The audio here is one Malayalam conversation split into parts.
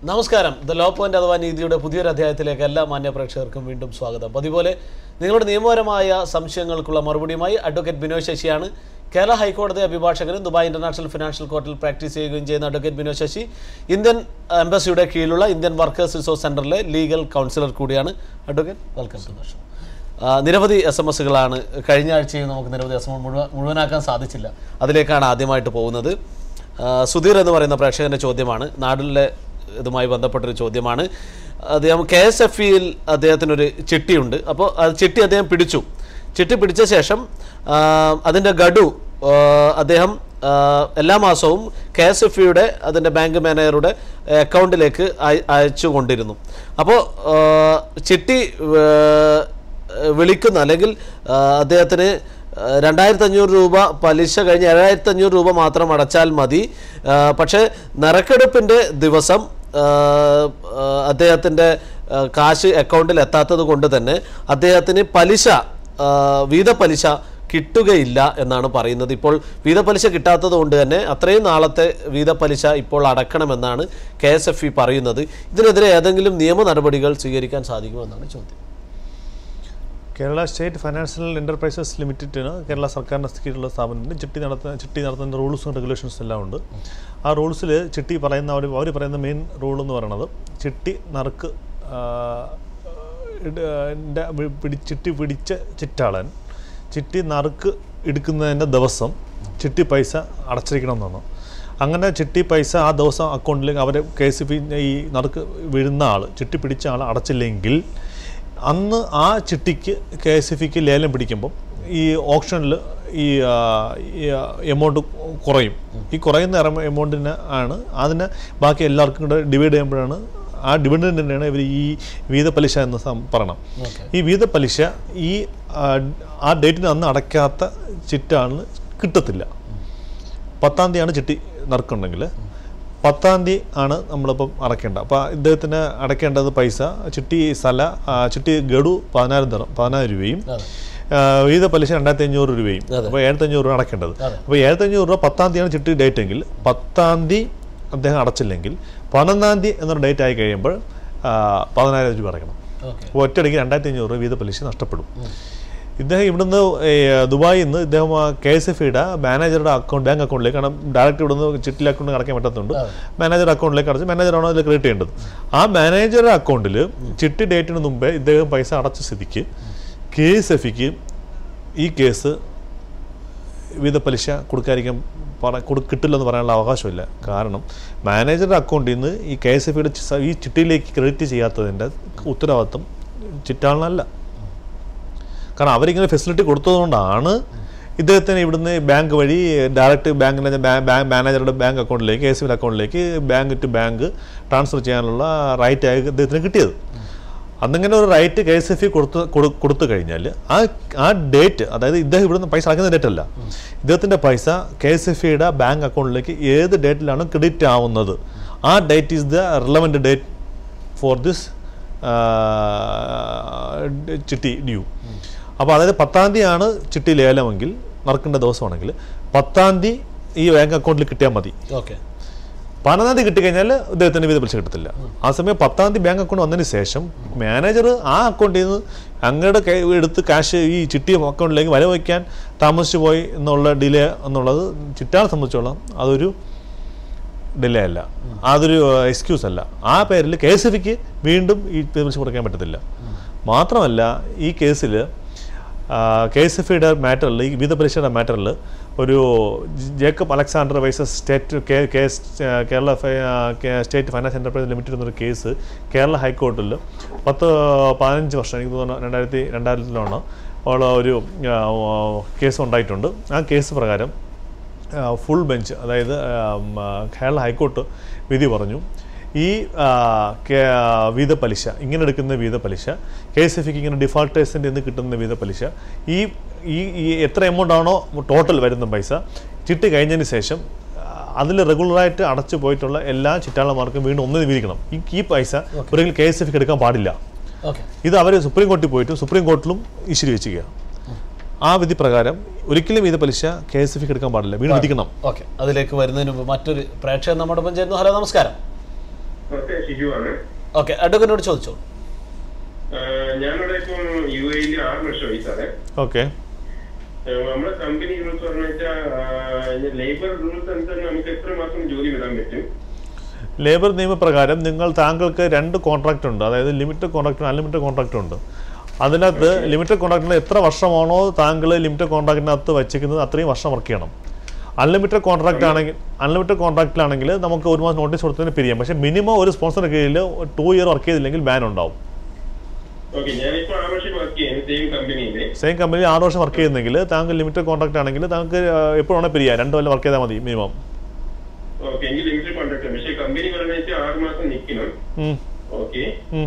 നമസ്കാരം ദ ലോ പോയിന്റ് അഥവാ നീതിയുടെ പുതിയൊരു അധ്യായത്തിലേക്ക് എല്ലാ മാന്യ പ്രേക്ഷകർക്കും വീണ്ടും സ്വാഗതം അതുപോലെ നിങ്ങളുടെ നിയമപരമായ സംശയങ്ങൾക്കുള്ള മറുപടിയുമായി അഡ്വക്കേറ്റ് ബിനോയ് ശശിയാണ് കേരള ഹൈക്കോടതി അഭിഭാഷകനും ദുബായ് ഇന്റർനാഷണൽ ഫിനാൻഷ്യൽ കോർട്ടിൽ പ്രാക്ടീസ് ചെയ്യുകയും ചെയ്യുന്ന അഡ്വക്കേറ്റ് ബിനോയ് ശശി ഇന്ത്യൻ എംബസിയുടെ കീഴിലുള്ള ഇന്ത്യൻ വർക്കേഴ്സ് റിസോഴ്സ് സെന്ററിലെ ലീഗൽ കൗൺസിലർ കൂടിയാണ് advocate welcome to the show ആ, നിരവധി എസ് എം എസുകളാണ് കഴിഞ്ഞ ആഴ്ചയിൽ നമുക്ക് നിരവധി എസ് എം മുഴുവൻ മുഴുവനാക്കാൻ സാധിച്ചില്ല അതിലേക്കാണ് ആദ്യമായിട്ട് പോകുന്നത് ആ, സുധീർ എന്ന് പറയുന്ന പ്രേക്ഷകന്റെ ചോദ്യമാണ് നാട്ടിലെ ഇതുമായി ബന്ധപ്പെട്ടൊരു ചോദ്യമാണ് അദ്ദേഹം കെ എസ് എഫ് ഇയിൽ അദ്ദേഹത്തിനൊരു ചിട്ടിയുണ്ട് അപ്പോൾ അത് ചിട്ടി അദ്ദേഹം പിടിച്ചു ചിട്ടി പിടിച്ച ശേഷം ആ, അതിൻ്റെ ഗഡു ആ, അദ്ദേഹം ആ, എല്ലാ മാസവും കെ എസ് എഫ് ഇയുടെ അതിൻ്റെ ബാങ്ക് മാനേജറുടെ അക്കൗണ്ടിലേക്ക് അയ- അയച്ചു കൊണ്ടിരുന്നു അപ്പോൾ ആ, ചിട്ടി ആ, വിളിക്കുന്ന അല്ലെങ്കിൽ ആ, അദ്ദേഹത്തിന് രണ്ടായിരത്തി അഞ്ഞൂറ് രൂപ പലിശ കഴിഞ്ഞ് ഏഴായിരത്തി അഞ്ഞൂറ് രൂപ മാത്രം അടച്ചാൽ മതി ആ, പക്ഷേ നറുക്കെടുപ്പിൻ്റെ ദിവസം ആ, ആ, അദ്ദേഹത്തിൻ്റെ ആ, കാശ് അക്കൗണ്ടിൽ എത്താത്തത് കൊണ്ട് തന്നെ അദ്ദേഹത്തിന് പലിശ ആ, വീതപലിശ കിട്ടുകയില്ല എന്നാണ് പറയുന്നത് ഇപ്പോൾ വീതപലിശ കിട്ടാത്തത് കൊണ്ട് തന്നെ അത്രയും നാളത്തെ വീതപലിശ ഇപ്പോൾ അടക്കണമെന്നാണ് കെ എസ് എഫ് ഇ പറയുന്നത് ഇതിനെതിരെ ഏതെങ്കിലും നിയമ നടപടികൾ സ്വീകരിക്കാൻ സാധിക്കുമെന്നാണ് ചോദ്യം കേരള സ്റ്റേറ്റ് ഫൈനാൻഷ്യൽ എൻ്റർപ്രൈസസ് ലിമിറ്റഡിന് കേരള സർക്കാരിൻ്റെ കീഴിലുള്ള സ്ഥാപനത്തിന് ചിട്ടി നടത്തുന്ന ചിട്ടി നടത്തുന്ന റൂൾസും റെഗുലേഷൻസും എല്ലാം ഉണ്ട് ആ റൂൾസിൽ ചിട്ടി പറയുന്ന അവർ അവർ പറയുന്ന മെയിൻ റൂൾ എന്ന് പറയുന്നത് ചിട്ടി നറുക്ക് ആ, ഇട- ന്റെ വി- പിടി ചിട്ടി പിടിച്ച ചിറ്റാളൻ ചിട്ടി നറുക്ക് എടുക്കുന്നതിൻ്റെ ദിവസം ചിട്ടി പൈസ അടച്ചിരിക്കണം എന്നാണ് അങ്ങനെ ചിട്ടി പൈസ ആ ദിവസം അക്കൗണ്ടിലേക്ക് അവരെ കെ സി പി ഈ നറുക്ക് വീഴുന്ന ആൾ ചിട്ടി പിടിച്ച ആൾ അടച്ചില്ലെങ്കിൽ അന്ന് ആ ചിട്ടിക്ക് കെ എസ് എഫ് ഇക്ക് ലേലം പിടിക്കുമ്പം ഈ ഓപ്ഷനിൽ ഈ എമൗണ്ട് കുറയും ഈ കുറയുന്ന എമൗണ്ടിന് ആണ് അതിന് ബാക്കി എല്ലാവർക്കും കൂടെ ഡിവൈഡ് ചെയ്യുമ്പോഴാണ് ആ ഡിവിഡൻഡ് തന്നെയാണ് ഇവർ ഈ വീതപലിശ എന്ന് സം- പറയണം ഓക്കെ ഈ വീതപലിശ ഈ ആ, ആ ഡേറ്റിന് അന്ന് അടയ്ക്കാത്ത ചിറ്റാണ് കിട്ടത്തില്ല പത്താം തീയതിയാണ് ചിട്ടി നറുക്കുണ്ടെങ്കിൽ പത്താം തീയതി ആണ് നമ്മളിപ്പം അടയ്ക്കേണ്ടത് അപ്പോൾ ഇദ്ദേഹത്തിന് അടയ്ക്കേണ്ടത് പൈസ ചിട്ടി സ്ഥല ആ, ചിട്ടി ഗഡു പതിനായിരം തരം പതിനായിരം രൂപയും അതെ ആ, വീത പലിശ രണ്ടായിരത്തി അഞ്ഞൂറ് രൂപയും അതെ. അപ്പോൾ ഏഴായിരത്തി അഞ്ഞൂറ് രൂപ അടയ്ക്കേണ്ടത് അതെ. അപ്പോൾ ഏഴായിരത്തി അഞ്ഞൂറ് രൂപ പത്താം തീയതിയാണ് ചിട്ടി ഡേറ്റ് എങ്കിൽ പത്താം തീയതി അദ്ദേഹം അടച്ചില്ലെങ്കിൽ പതിനൊന്നാം തീയതി എന്നൊരു ഡേറ്റ് ആയി കഴിയുമ്പോൾ ആ, പതിനായിരം രൂപ അടയ്ക്കണം ഓക്കെ അപ്പോൾ ഒറ്റയടിക്ക് രണ്ടായിരത്തി അഞ്ഞൂറ് രൂപ വീത പലിശ നഷ്ടപ്പെടും ഇദ്ദേഹം ഇവിടുന്ന് ഈ, ദുബായിൽ നിന്ന് ഇദ്ദേഹം കെ എസ് എഫ് ഇയുടെ മാനേജറുടെ അക്കൗണ്ട് ബാങ്ക് അക്കൗണ്ടിലേക്ക് കാരണം ഡയറക്റ്റ് ഇവിടുന്ന് ചിട്ടിൽ അക്കൗണ്ട് അടയ്ക്കാൻ പറ്റത്തുണ്ട് മാനേജർ അക്കൗണ്ടിലേക്ക് അടച്ച് മാനേജറാണ് അതിൽ ക്രിയേറ്റ് ചെയ്യേണ്ടത് ആ മാനേജറുടെ അക്കൗണ്ടിൽ ചിട്ടി ഡേറ്റിന് മുമ്പേ ഇദ്ദേഹം പൈസ അടച്ച സ്ഥിതിക്ക് കെ എസ് എഫിക്ക് ഈ കേസ് വിവിധ പലിശ കൊടുക്കാതിരിക്കാൻ പറ കൊടു കിട്ടില്ലെന്ന് പറയാനുള്ള അവകാശമില്ല കാരണം മാനേജറുടെ അക്കൗണ്ടിൽ നിന്ന് ഈ കെ എസ് എഫ് ഈ ചിട്ടിയിലേക്ക് ക്രെഡിറ്റ് ചെയ്യാത്തതിൻ്റെ ഉത്തരവാദിത്വം ചിറ്റാളിനല്ല കാരണം അവരിങ്ങനെ ഫെസിലിറ്റി കൊടുത്തതുകൊണ്ടാണ് ഇദ്ദേഹത്തിന് ഇവിടുന്ന് ബാങ്ക് വഴി ഡയറക്റ്റ് ബാങ്കിൻ്റെ മാനേജറുടെ ബാങ്ക് അക്കൗണ്ടിലേക്ക് കെ എസ് അക്കൗണ്ടിലേക്ക് ബാങ്ക് ടു ബാങ്ക് ട്രാൻസ്ഫർ ചെയ്യാനുള്ള റൈറ്റ് ആയി ഇദ്ദേഹത്തിന് കിട്ടിയത് അന്നിങ്ങനെ ഒരു റൈറ്റ് കെ എസ് എഫ് കൊടുത്ത് കൊടു- കൊടുത്തു കഴിഞ്ഞാൽ ആ ആ ഡേറ്റ് അതായത് ഇദ്ദേഹം ഇവിടുന്ന് പൈസ അടക്കുന്ന ഡേറ്റ് അല്ല ഇദ്ദേഹത്തിൻ്റെ പൈസ കെ എസ് എഫ് ഇയുടെ ബാങ്ക് അക്കൗണ്ടിലേക്ക് ഏത് ഡേറ്റിലാണ് ക്രെഡിറ്റ് ആവുന്നത് ആ date is the relevant date for this chitty due അപ്പോൾ അതായത് പത്താം തീയതിയാണ് ചിട്ടി ലേലമെങ്കിൽ നറുക്കേണ്ട ദിവസമാണെങ്കിൽ പത്താം തീയതി ഈ ബാങ്ക് അക്കൗണ്ടിൽ കിട്ടിയാൽ മതി ഓക്കെ പതിനൊന്നാം തീയതി കിട്ടിക്കഴിഞ്ഞാൽ ഇദ്ദേഹത്തിന് വിധ പലിശ കിട്ടത്തില്ല ആ സമയം പത്താം തീയതി ബാങ്ക് അക്കൗണ്ട് വന്നതിന് ശേഷം മാനേജർ ആ അക്കൗണ്ടിൽ നിന്ന് അങ്ങയുടെ കൈ എടുത്ത് കാശ് ഈ ചിട്ടി അക്കൗണ്ടിലേക്ക് വര വയ്ക്കാൻ താമസിച്ചു പോയി എന്നുള്ള ഡിലേ എന്നുള്ളത് ചിറ്റാളെ സംബന്ധിച്ചോളം അതൊരു ഡിലേ അല്ല അതൊരു എക്സ്ക്യൂസ് അല്ല ആ പേരിൽ കെ എസ് എഫിക്ക് വീണ്ടും ഈ പലിശ കൊടുക്കാൻ പറ്റത്തില്ല മാത്രമല്ല ഈ കേസിൽ കെ എസ് എഫ് ഇയുടെ മാറ്ററിൽ ഈ വിധ പലിശയുടെ മാറ്ററിൽ ഒരു Jacob Alexander versus state K K S Kerala ഫൈ- ആ, K- state finance enterprise limited എന്നൊരു കേസ് കേരള ഹൈക്കോർട്ടിൽ പത്ത് പതിനഞ്ച് വർഷം എനിക്ക് തോന്നുന്നു രണ്ടായിരത്തി രണ്ടായിരത്തിലാണ് ഉള്ള ഒരു ആ, കേസ് ഉണ്ടായിട്ടുണ്ട് ആ കേസ് പ്രകാരം ഫുൾ ബെഞ്ച് അതായത് ആം, ആ, കേരള ഹൈക്കോർട്ട് വിധി പറഞ്ഞു ഈ ആ, കേ- ആ, വീതപലിശ ഇങ്ങനെ എടുക്കുന്ന വീതപലിശ കെ എസ് എഫ് ഇങ്ങനെ ഡിഫാൾട്ടേഴ്സിൻ്റെ നിന്ന് കിട്ടുന്ന വീതപലിശ ഈ ഈ ഈ എത്ര എമൗണ്ട് ആണോ ടോട്ടൽ വരുന്ന പൈസ ചിട്ടി കഴിഞ്ഞതിന് ശേഷം അതിൽ റെഗുലറായിട്ട് അടച്ചു പോയിട്ടുള്ള എല്ലാ ചിറ്റാളന്മാർക്കും വീണ്ടും ഒന്നിന് വീതിക്കണം ഈ ഈ പൈസ ഒരിക്കലും കെ എസ് എഫ് എടുക്കാൻ പാടില്ല ഓക്കെ ഇത് അവർ സുപ്രീം കോടതി പോയിട്ട് സുപ്രീം കോർട്ടിലും ഇശ്യൂ വെച്ചിരിക്കുക ആ വിധി പ്രകാരം ഒരിക്കലും ഇത് പലിശ കെ എസ് എഫ് എടുക്കാൻ പാടില്ല വീണ്ടും വിധിക്കണം ഓക്കെ അതിലേക്ക് വരുന്നതിന് മുമ്പ് മറ്റൊരു പ്രേക്ഷകൻ നമ്മുടെ ഒപ്പം ചേരുന്നു ഹലോ നമസ്കാരം നമസ്തേ ഷിജുവാണ് ഓക്കെ അഡ്വക്കറ്റിനോട് ചോദിച്ചോളൂ ആഹ് ഞാനിവിടെ ഇപ്പം യു എയിൽ ആറ് വർഷമായി സാറേ ഓക്കെ ആഹ് നമ്മുടെ കമ്പനി റൂൾസ് പറഞ്ഞു വെച്ചാൽ ലേബർ റൂൾസ് അനുസരിച്ച് നമുക്ക് എത്ര മാസം ജോലി വിടാൻ പറ്റും ലേബർ നിയമപ്രകാരം നിങ്ങൾ താങ്കൾക്ക് രണ്ട് കോൺട്രാക്റ്റ് ഉണ്ട് അതായത് ലിമിറ്റഡ് കോൺട്രാക്റ്റും അൺലിമിറ്റഡ് കോൺട്രാക്റ്റും ഉണ്ട് അതിനകത്ത് ലിമിറ്റഡ് കോൺട്രാക്റ്റിന് എത്ര വർഷമാണോ താങ്കൾ ലിമിറ്റഡ് കോൺട്രാക്റ്റിനകത്ത് വെച്ചിരിക്കുന്നത് അത്രയും വർഷം വർക്ക് ചെയ്യണം അൺലിമിറ്റഡ് കോൺട്രാക്റ്റ് ആണെങ്കിൽ അൺലിമിറ്റഡ് കോൺട്രാക്റ്റിലാണെങ്കിൽ നമുക്ക് ഒരു മാസം നോട്ടീസ് കൊടുത്തതിന് പിരിയാം പക്ഷേ മിനിമം ഒരു സ്പോൺസറിന് കീഴിൽ ടു ഇയർ വർക്ക് ചെയ്തില്ലെങ്കിൽ ബാൻ ഉണ്ടാവും ഓക്കെ ഞാനിപ്പോ ആറ് വർഷം വർക്ക് ചെയ്യുന്നു സെയിം കമ്പനിയിൽ സെയിം കമ്പനിയിൽ ആറ് വർഷം വർക്ക് ചെയ്യുന്നെങ്കിൽ താങ്കൾ ലിമിറ്റഡ് കോൺട്രാക്റ്റ് ആണെങ്കിൽ താങ്കൾക്ക് എപ്പോൾ വേണേൽ പിരിയാം രണ്ട് കൊല്ലം വർക്ക് ചെയ്താൽ മതി മിനിമം ഓക്കെ എനിക്ക് ലിമിറ്റഡ് കോൺട്രാക്ട് പക്ഷേ കമ്പനി പറഞ്ഞു വെച്ചാൽ ആറ് മാസം നിൽക്കണം ഓക്കെ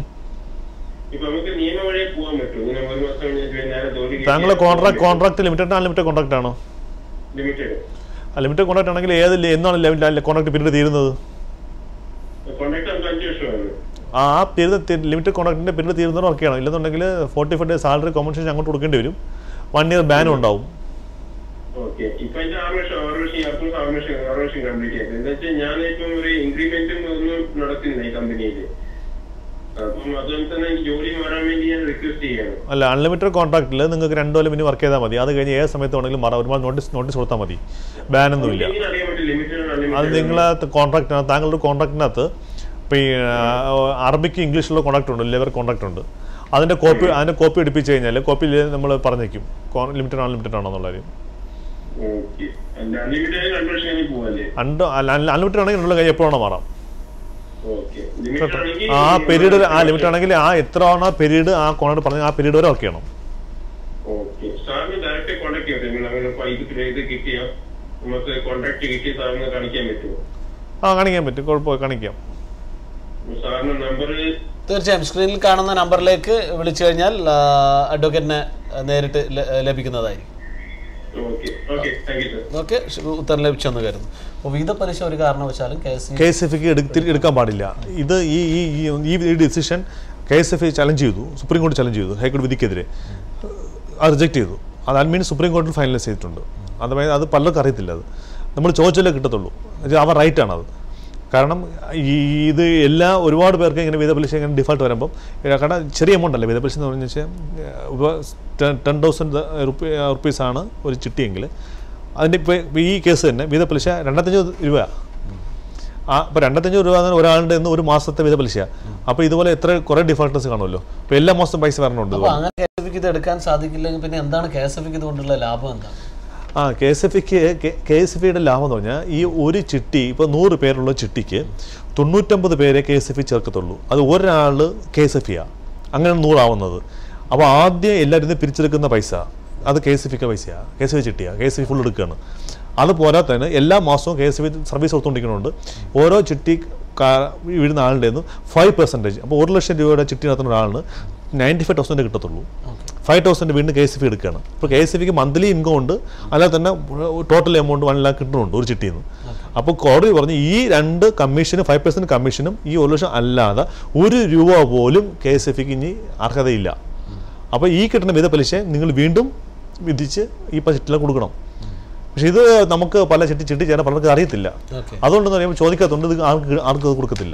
ഇപ്പൊ നമുക്ക് നിയമ വഴിയെ പോകാൻ പറ്റും ഇങ്ങനെ ഒരു മാസം കഴിഞ്ഞിട്ട് നേരെ ജോലി താങ്കളുടെ contract contract limited unlimited contract ആണോ ലിമിറ്റഡ് ലിമിറ്റഡ് കോൺട്രാക്ട് ആണെങ്കിൽ ഏത് ലെ- എന്നാണ് കോൺട്രാക്ട് പീരീഡ് തീരുന്നത് കോൺട്രാക്ട് നമുക്ക് അഞ്ച് വർഷമാണ് ആ പീരീഡ് ലിമിറ്റഡ് കോൺട്രാക്ടിന്റെ പീരീഡ് തീരുന്നവർ വർക്ക് ചെയ്യണം ഇല്ലെന്നുണ്ടെങ്കിൽ forty five day salary compensation അങ്ങോട്ട് കൊടുക്കേണ്ടി വരും വൺ ഇയർ ബാനും ഉണ്ടാവും ഓക്കെ ഇപ്പൊ ഇത് ആറ് വർഷം ആറ് വർഷം ആർക്കും ആറ് വർഷം ആറ് വർഷം കംപ്ലീറ്റ് ചെയ്തത് എന്താ വെച്ചാൽ ഞാൻ ഇപ്പം ഒരു ഇൻക്രിമെന്റും ഒന്നും നടക്കുന്നില്ല ഈ കമ്പനിയിൽ അപ്പം അതുകൊണ്ട് തന്നെ എനിക്ക് ജോലി മാറാൻ വേണ്ടി ഞാൻ റിക്വസ്റ്റ് ചെയ്യാണ് അല്ല അൺലിമിറ്റഡ് കോൺട്രാക്റ്റിൽ നിങ്ങൾക്ക് രണ്ട് കൊല്ലം ഇനി വർക്ക് ചെയ്താൽ മതി അത് കഴിഞ്ഞ് ഏത് സമയത്ത് വേണമെങ്കിലും മാറാം ഒരുപാട് നോട്ടീസ് നോട്ടീസ് കൊടുത്താൽ മതി ബാനൊന്നുമില്ല എങ്ങനെ അറിയാൻ പറ്റും ലിമിറ്റഡ് അത് അൺലിമിറ്റഡ് നിങ്ങളെ കോൺട്രാക്റ്റിനകത്ത് താങ്കളുടെ കോൺട്രാക്റ്റിനകത്ത് ഇപ്പോൾ ഈ അറബിക്ക് ഇംഗ്ലീഷിലുള്ള കോൺട്രാക്ട് ഉണ്ട് ലെവർ കോൺട്രാക്ട് ഉണ്ട് അതിൻ്റെ കോപ്പി അതിൻ്റെ കോപ്പി എടുപ്പിച്ച് കഴിഞ്ഞാൽ കോപ്പിയിൽ നമ്മൾ പറഞ്ഞേക്കും ലിമിറ്റഡ് അൺലിമിറ്റഡ് ആണോ എന്നുള്ള കാര്യം ഓക്കെ അൺലിമിറ്റഡ് രണ്ട് വർഷം കഴിഞ്ഞ് പോവല്ലേ അണ്ട് അൺലിമിറ്റഡ് ആണെങ്കിൽ ഉള്ള കൈ എപ്പോഴാണോ മാറാം ഓക്കെ ലിമിറ്റഡ് ആണെങ്കിൽ ആ പീരീഡ് ആ ലിമിറ്റ് ആണെങ്കിൽ ആ എത്ര ആണോ പീരീഡ് ആ കോൺട്രാക്ട് പറഞ്ഞ ആ പീരീഡ് വരെ വർക്ക് ചെയ്യണം ഓക്കെ സാറിന് ഡയറക്റ്റ് കോൺടാക്ട് ചെയ്യാം നിങ്ങൾ അങ്ങനെ ഇത് ഇത് കിട്ടിയ നമുക്ക് കോൺടാക്ട് കിട്ടിയ സാറിന് കാണിക്കാൻ പറ്റുമോ ആ കാണിക്കാൻ പറ്റും കുഴപ്പമില്ല കാണിക്കാം സാറിന്റെ നമ്പർ തീർച്ചയായും സ്ക്രീനിൽ കാണുന്ന നമ്പറിലേക്ക് വിളിച്ചു കഴിഞ്ഞാൽ ആ, അഡ്വക്കേറ്റിനെ നേരിട്ട് ല- ലഭിക്കുന്നതായിരിക്കും okay okay thank you sir okay ഉത്തരം ലഭിച്ചെന്ന് കരുതുന്നു അപ്പോൾ വിധ പലിശ ഒരു കാരണവശാലും K S K S F എടുക്കാൻ പാടില്ല ഇത് ഈ ഈ ഈ- ഈ decision K S F challenge ചെയ്തു സുപ്രീം കോടതി ചലഞ്ച് ചെയ്തു ഹൈക്കോടതി വിധിക്കെതിരെ അത് റിജക്ട് ചെയ്തു അത് അഡ്മീൻ സുപ്രീം കോടതിയിൽ ഫൈനലൈസ് ചെയ്തിട്ടുണ്ട് അതായത് അത് പലർക്കും അറിയത്തില്ല അത് നമ്മൾ ചോദിച്ചാലേ കിട്ടത്തുള്ളൂ എന്നുവെച്ചാൽ അവർ റൈറ്റാണ് അത് കാരണം ഈ ഇത് എല്ലാ ഒരുപാട് പേർക്ക് ഇങ്ങനെ വിധപലിശ ഇങ്ങനെ ഡിഫാൾട്ട് വരുമ്പം ഏ, കാരണം ചെറിയ എമൗണ്ട് അല്ലേ വിധപലിശ എന്ന് പറഞ്ഞു വെച്ചാൽ ടെൻ തൗസൻഡ് റുപ്പീ റുപ്പീസാണ് ഒരു ചിട്ടിയെങ്കിൽ അതിൻ്റെ ഇപ്പോൾ ഈ കേസ് തന്നെ വിധപലിശ രണ്ടായിരത്തഞ്ഞൂറ് രൂപ ആ ഇപ്പോൾ രണ്ടായിരത്തഞ്ഞൂറ് രൂപ എന്ന് ഒരാളുടെ നിന്ന് ഒരു മാസത്തെ വിധ പലിശ അപ്പോൾ ഇതുപോലെ എത്ര കുറേ ഡിഫാൾട്ടേഴ്സ് കാണുമല്ലോ അപ്പോൾ എല്ലാ മാസവും പൈസ വരണുണ്ട് അപ്പോൾ അങ്ങനെ കെ എസ് എഫ് ഇത് എടുക്കാൻ സാധിക്കില്ലെങ്കിൽ പിന്നെ എന്താണ് കെ എസ് എഫ് ഇതുകൊണ്ടുള്ള ലാഭം എന്താണ് ആ കെ എസ് എഫ് ഇക്ക് കെ എസ് എഫ് ഇയുടെ ലാഭം എന്ന് പറഞ്ഞാൽ ഈ ഒരു ചിട്ടി ഇപ്പോൾ നൂറ് പേരുള്ള ചിട്ടിക്ക് തൊണ്ണൂറ്റമ്പത് പേരെ കെ എസ് എഫ് ഇ ചേർക്കത്തുള്ളൂ അത് ഒരാൾ കെ എസ് എഫ് ഇയാണ് അങ്ങനെ നൂറാവുന്നത് അപ്പോൾ ആദ്യം എല്ലാവരും ഇത് പിരിച്ചെടുക്കുന്ന പൈസ അത് കെ എസ് എഫ് ഇക്ക് പൈസയാണ് കെ എസ് എഫ് ചിട്ടിയാണ് കെ എസ് എഫ് ഫുൾ എടുക്കുകയാണ് അത് പോരാത്തതിന് എല്ലാ മാസവും കെ എസ് എഫ് സർവീസ് കൊടുത്തുകൊണ്ടിരിക്കുന്നുണ്ട് ഓരോ ചിട്ടി കാ- വീഴുന്ന ആളുടെ നിന്ന് ഫൈവ് പെർസെൻറ്റേജ് അപ്പോൾ ഒരു ലക്ഷം രൂപയുടെ ചിട്ടി നടത്തുന്ന ഒരാളിന് നയൻറ്റി ഫൈവ് തൗസൻഡ് കിട്ടത്തുള്ളൂ ഫൈവ് തൗസൻഡ് വീണ്ടും കെ എസ് എഫ് എടുക്കുകയാണ് ഇപ്പോൾ കെ എസ് എഫിക്ക് മന്ത്ലി ഇൻകം ഉണ്ട് അല്ലാതെ തന്നെ ടോട്ടൽ എമൗണ്ട് വൺ ലാക്ക് കിട്ടുന്നുണ്ട് ഒരു ചിട്ടിയിൽ നിന്ന് അപ്പോൾ കോടതി പറഞ്ഞ് ഈ രണ്ട് കമ്മീഷനും ഫൈവ് പെർസെൻറ്റ് കമ്മീഷനും ഈ ഒരു ലക്ഷം അല്ലാതെ ഒരു രൂപ പോലും കെ എസ് എഫിക്ക് ഇനി അർഹതയില്ല അപ്പോൾ ഈ കിട്ടുന്ന വിധ പലിശ നിങ്ങൾ വീണ്ടും വിധിച്ച് ഈ ചിട്ടില കൊടുക്കണം പക്ഷെ ഇത് നമുക്ക് പല ചിട്ടി ചിട്ടി ചേരാൻ പലർക്കും അറിയത്തില്ല ഓക്കെ അതുകൊണ്ടെന്ന് പറയുമ്പോൾ ചോദിക്കാത്തതുകൊണ്ട് ഇത് ആർക്ക് ആർക്കും അത് കൊടുക്കത്തില്ല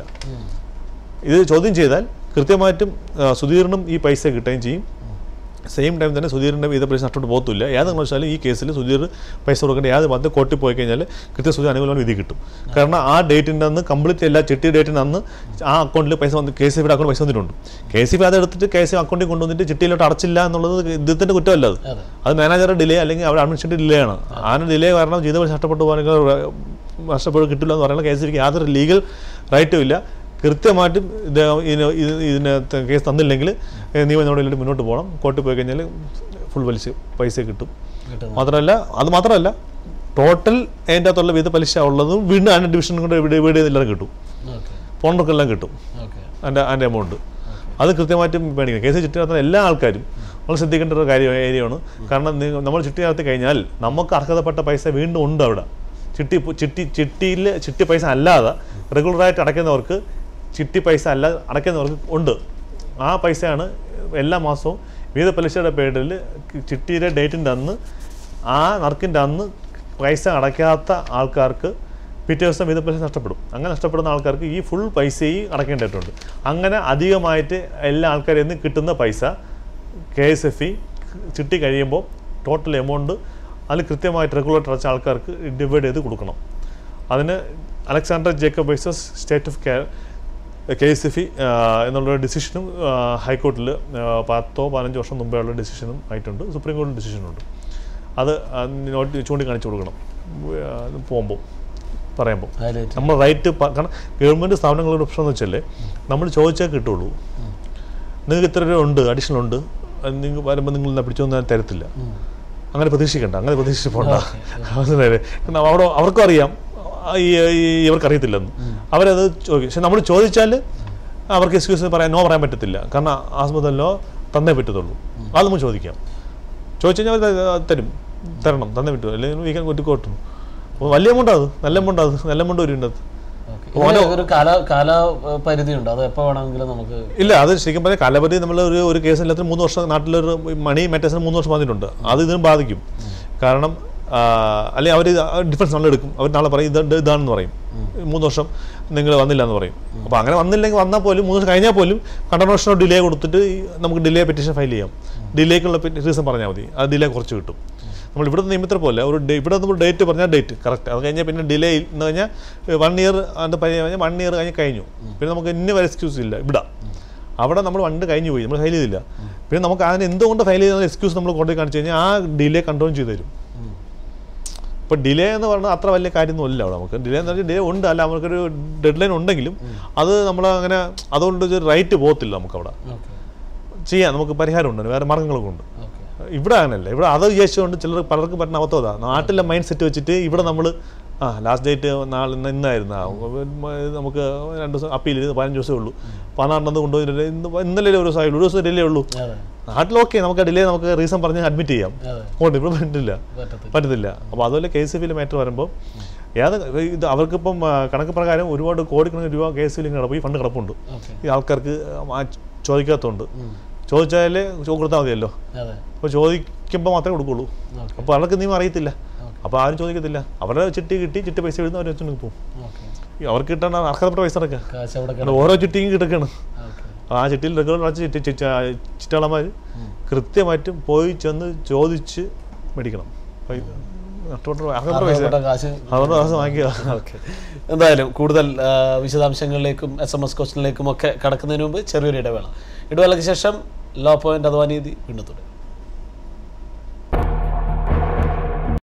ഇത് ചോദ്യം ചെയ്താൽ കൃത്യമായിട്ടും ആ, സുധീറിനും ഈ പൈസ കിട്ടുകയും ചെയ്യും സെയിം ടൈം തന്നെ സുധീറിൻ്റെ വിധ പൈസ നഷ്ടപ്പെട്ട് പോകത്തില്ല ഏതെങ്കിലും വെച്ചാൽ ഈ കേസിൽ സുധീർ പൈസ കൊടുക്കേണ്ട യാതൊരു മധ്യ കോർട്ടിൽ പോയി കഴിഞ്ഞാൽ കൃത്യ സുധീർ അനുകൂലമായ വിധി കിട്ടും കാരണം ആ ഡേറ്റിൻ്റെ അന്ന് കംപ്ലീറ്റ് എല്ലാ ചിട്ടി ഡേറ്റിന് അന്ന് ആ അക്കൗണ്ടിൽ പൈസ വന്ന് കെ സി എഫിയുടെ അക്കൗണ്ട് പൈസ വന്നിട്ടുണ്ട് കെ സി എഫ് അത് എടുത്തിട്ട് കെ സി അക്കൗണ്ടിൽ കൊണ്ടുവന്നിട്ട് ചിട്ടിയിലോട്ട് അടച്ചില്ല എന്നുള്ളത് ഇദ്ദേഹത്തിൻ്റെ കുറ്റമല്ല അത് അതെ അത് മാനേജറുടെ ഡിലേ അല്ലെങ്കിൽ അവിടെ അഡ്മിനിസ്ട്രേറ്റീവ് ഡിലേ ആണ് ആ ഡിലേ കാരണം ജീവിത പൈസ നഷ്ടപ്പെട്ടു പോകാനൊക്കെ നഷ്ടപ്പെട്ട് കിട്ടില്ല എന്ന് പറയുന്നത് കെ എസ് സിക്ക് യാതൊരു ലീഗൽ റൈറ്റും ഇല്ല കൃത്യമായിട്ടും ഇത് ഇതിന് ഇത് ഇതിനകത്ത് കേസ് തന്നില്ലെങ്കിൽ നിയമ നടപടിയിലോട്ട് മുന്നോട്ട് പോകണം കോർട്ടിൽ പോയി കഴിഞ്ഞാൽ ഫുൾ പലിശ പൈസ കിട്ടും കിട്ടുന്നു മാത്രമല്ല അത് മാത്രമല്ല ടോട്ടൽ അതിൻ്റെ അകത്തുള്ള വിധ പലിശ ഉള്ളതും വീണ്ടും അതിൻ്റെ ഡിവിഷൻ കൊണ്ട് ഇവിടെ ഇവിടെ എല്ലാം കിട്ടും ഓക്കെ പോണ്ടർക്കെല്ലാം കിട്ടും ഓക്കെ അതിൻ്റെ അതിൻ്റെ എമൗണ്ട് അത് കൃത്യമായിട്ടും മേടിക്കണം കേസ് ചുറ്റി നടത്തുന്ന എല്ലാ ആൾക്കാരും നമ്മൾ ശ്രദ്ധിക്കേണ്ട ഒരു കാര്യം ഏരിയയാണ് കാരണം നി- നമ്മൾ ചുറ്റി നടത്തി കഴിഞ്ഞാൽ നമുക്ക് അർഹതപ്പെട്ട പൈസ വീണ്ടും ഉണ്ട് അവിടെ ചിട്ടി പു- ചിട്ടി ചിട്ടിയിൽ ചിട്ടി പൈസ അല്ലാതെ റെഗുലറായിട്ട് അടയ്ക്കുന്നവർക്ക് ചിട്ടി പൈസ അല്ലാതെ അടയ്ക്കുന്നവർക്ക് ഉണ്ട് ആ പൈസയാണ് എല്ലാ മാസവും വിവിധ പലിശയുടെ പേരിൽ ചിട്ടിയുടെ ഡേറ്റിൻ്റെ അന്ന് ആ നറുക്കിൻ്റെ അന്ന് പൈസ അടയ്ക്കാത്ത ആൾക്കാർക്ക് പിറ്റേ ദിവസം വിധ പലിശ നഷ്ടപ്പെടും അങ്ങനെ നഷ്ടപ്പെടുന്ന ആൾക്കാർക്ക് ഈ ഫുൾ പൈസയും അടക്കേണ്ടതായിട്ടുണ്ട് അങ്ങനെ അധികമായിട്ട് എല്ലാ ആൾക്കാരിൽ നിന്ന് കിട്ടുന്ന പൈസ കെ എസ് എഫ് ഇ ചിട്ടി കഴിയുമ്പോൾ ടോട്ടൽ എമൗണ്ട് അതിൽ കൃത്യമായിട്ട് റെഗുലേറ്റർ അടച്ച ആൾക്കാർക്ക് ഡിവൈഡ് ചെയ്ത് കൊടുക്കണം അതിന് Alexander Jacob versus state of K K S F E എന്നുള്ള ഡിസിഷനും ഹൈക്കോർട്ടിൽ പത്തോ പതിനഞ്ചോ വർഷം മുമ്പേ ഉള്ള ഡിസിഷനും ആയിട്ടുണ്ട് സുപ്രീം കോടതി ഡിസിഷനുണ്ട് അത് നോട്ട് ചൂണ്ടിക്കാണിച്ചു കൊടുക്കണം പോകുമ്പോൾ പറയുമ്പോൾ ഹൈലൈറ്റ് നമ്മൾ റൈറ്റ് കാരണം ഗവൺമെൻറ് സ്ഥാപനങ്ങളുടെ പ്രശ്നം എന്ന് വെച്ചാൽ നമ്മൾ ചോദിച്ചാൽ കിട്ടുള്ളൂ നിങ്ങൾക്ക് ഇത്ര രൂപ ഉണ്ട് അഡീഷണൽ ഉണ്ട് അത് നിങ്ങൾ വരുമ്പോൾ നിങ്ങൾ എന്നാ പിടിച്ചൊന്നും ഞാൻ തരത്തില്ല അങ്ങനെ പ്രതീക്ഷിക്കണ്ട അങ്ങനെ പ്രതീക്ഷിച്ച് പോണ്ട മനസ്സിലായില്ലേ കാരണം അവിടെ അവർക്കും അറിയാം ആ, ഈ ഈ- ഇവർക്ക് അറിയത്തില്ലെന്ന് അവരത് ചോദിക്കും പക്ഷെ നമ്മൾ ചോദിച്ചാൽ അവർക്ക് എക്സ്ക്യൂസ് പറയാൻ നോ പറയാൻ പറ്റത്തില്ല കാരണം ആസ്പത്രിയിലോ തന്നേ പറ്റത്തുള്ളൂ അത് നമ്മൾ ചോദിക്കാം ചോദിച്ചു കഴിഞ്ഞാൽ അവർ ത- തരും തരണം തന്നേ പറ്റുമോ അല്ലെങ്കിൽ വീക്കാൻ കൊട്ടിക്കോട്ടും അപ്പോൾ വലിയ എമൗണ്ട് അത് നല്ല എമൗണ്ട് അത് നല്ല എമൗണ്ട് വരുന്നുണ്ട് അത് ഇതിന് ഒരു കാല കാല ഏഹ്, പരിധിയുണ്ട് അത് എപ്പോൾ വേണമെങ്കിലും നമുക്ക് ഇല്ല അത് ശരിക്കും പറഞ്ഞാൽ കാലപതി നമ്മൾ ഒരു ഒരു കേസ് എല്ലാത്തിനും മൂന്ന് വർഷം നാട്ടിലൊരു മണി മെറ്റേഴ്സിന് മൂന്ന് വർഷം പറഞ്ഞിട്ടുണ്ട് അത് ഇതിനും ബാധിക്കും കാരണം അല്ലെങ്കിൽ അവർ ഡിഫൻസ് നാളെ എടുക്കും അവർ നാളെ പറയും ഇത് ഇതാണെന്ന് പറയും മൂന്ന് വർഷം നിങ്ങൾ വന്നില്ല എന്ന് പറയും അപ്പോൾ അങ്ങനെ വന്നില്ലെങ്കിൽ വന്നാൽ പോലും മൂന്ന് വർഷം കഴിഞ്ഞാൽ പോലും കണ്ടനോഷനോ ഡിലേ കൊടുത്തിട്ട് ഈ നമുക്ക് ഡിലേ പെറ്റീഷൻ ഫയൽ ചെയ്യാം ഡിലേക്കുള്ള റീസൺ പറഞ്ഞാൽ മതി ആ ഡിലേ കുറച്ച് കിട്ടും നമ്മൾ ഇവിടുത്തെ നിയമത്തിൽ പോലെ ഒരു ഡേ ഇവിടെ നമ്മൾ ഡേറ്റ് പറഞ്ഞാൽ ഡേറ്റ് കറക്റ്റ് അത് കഴിഞ്ഞാൽ പിന്നെ ഡിലേ എന്ന് കഴിഞ്ഞാൽ വൺ ഇയർ അതിൻ്റെ പരി കഴിഞ്ഞാൽ വൺ ഇയർ കഴിഞ്ഞ് കഴിഞ്ഞു പിന്നെ നമുക്ക് ഇന്ന വരെ എക്സ്ക്യൂസ് ഇല്ല ഇവിടെ അവിടെ നമ്മൾ വണ്ട് കഴിഞ്ഞു പോയി നമ്മൾ ഫയൽ ചെയ്തില്ല പിന്നെ നമുക്ക് അതിന് എന്തുകൊണ്ട് ഫയൽ ചെയ്ത എക്സ്ക്യൂസ് നമ്മൾ കൊണ്ടുപോയി കാണിച്ചു കഴിഞ്ഞാൽ ആ ഡിലേ കൺട്രോൾ ചെയ്ത് തരും ഇപ്പോൾ ഡിലേ എന്ന് പറഞ്ഞാൽ അത്ര വലിയ കാര്യമൊന്നും ഇല്ല അവിടെ നമുക്ക് ഡിലേ എന്ന് പറഞ്ഞാൽ ഡിലേ ഉണ്ട് അല്ല നമുക്കൊരു ഡെഡ് ലൈൻ ഉണ്ടെങ്കിലും അത് നമ്മൾ അങ്ങനെ അതുകൊണ്ട് ഒരു റൈറ്റ് പോകത്തില്ല നമുക്കവിടെ ഓക്കെ ചെയ്യാം നമുക്ക് പരിഹാരമുണ്ട് വേറെ മാർഗ്ഗങ്ങളൊക്കെ ഉണ്ട് ഓക്കെ ഇവിടെ അങ്ങനല്ല ഇവിടെ അത് വിചാരിച്ചുകൊണ്ട് ചിലർ പലർക്കും പറ്റുന്ന അബദ്ധം അതാ നാട്ടിലെ മൈൻഡ് സെറ്റ് വെച്ചിട്ട് ഇവിടെ നമ്മൾ ആ ലാസ്റ്റ് ഡേറ്റ് നാളെ ഇന്ന് ഇന്നായിരുന്നു ആ, ഇത് നമുക്ക് രണ്ട് ദിവസം അപ്പീൽ ചെയ്ത് പതിനഞ്ച് ദിവസമേ ഉള്ളൂ പതിനാറിനത് കൊണ്ടുപോയി ഇന്ന് ഇന്നലെ ഒരു ദിവസം ആയുള്ളൂ ഒരു ദിവസം ഡിലേ ഉള്ളൂ അതെ നാട്ടിൽ ഓക്കെ നമുക്ക് ഡിലേ നമുക്ക് റീസൺ പറഞ്ഞ് അഡ്മിറ്റ് ചെയ്യാം അതെ കൊണ്ട് ഇവിടെ പറ്റില്ല പറ്റത്തില്ല പറ്റത്തില്ല അപ്പോൾ അതുപോലെ കെ എസ് എഫിൽ മാറ്റർ വരുമ്പോൾ ഏത് ഇത് അവർക്കിപ്പം ആ, കണക്ക് പ്രകാരം ഒരുപാട് കോടിക്കണക്കിന് രൂപ കെ എസ് എഫിൽ കിടപ്പ് ഈ ഫണ്ട് കിടപ്പുണ്ട് ഓക്കെ ഈ ആൾക്കാർക്ക് ആ ചോദിക്കാത്തതുണ്ട് ചോദിച്ചാൽ കൊടുത്താൽ മതിയല്ലോ അതെ അപ്പോൾ ചോദിക്കുമ്പോൾ മാത്രമേ കൊടുക്കുള്ളൂ ഓക്കെ അപ്പോൾ അവർക്ക് നിയമം അറിയത്തില്ല ഓക്കെ അപ്പോൾ ആരും ചോദിക്കത്തില്ല അവരുടെ ചിട്ടി കിട്ടി ചിട്ടി പൈസ എഴുതുന്ന അവർ വെച്ചുകൊണ്ട് പോകും ഓക്കെ ഈ അവർക്ക് കിട്ടേണ്ട അർഹതപ്പെട്ട പൈസ ഇറക്കുക കാശ് അവിടെ അതുകൊണ്ട് ഓരോ ചിട്ടിയും കിടക്കുകയാണ് ഓക്കെ ആ ചിട്ടിയിൽ റെഗുലർ അടച്ച് ചിട്ടി ചി- ചിറ്റാളന്മാർ കൃത്യമായിട്ടും പോയി ചെന്ന് ചോദിച്ച് മേടിക്കണം പൈ- നഷ്ടപ്പെട്ട അർഹതപ്പെട്ട പൈസ അർഹതപ്പെട്ട കാശ് അതുകൊണ്ട് കാശ് വാങ്ങിക്കുക ഓക്കെ എന്തായാലും കൂടുതൽ ആ, വിശദാംശങ്ങളിലേക്കും എസ് എം എസ് ക്വസ്റ്റിനിലേക്കും ഒക്കെ കടക്കുന്നതിന് മുമ്പ് ചെറിയൊരു ഇടവേള ഇടവേളയ്ക്ക് ശേഷം ലോ പോയിന്റ് അഥവാ നീതി വീണ്ടും തുടരും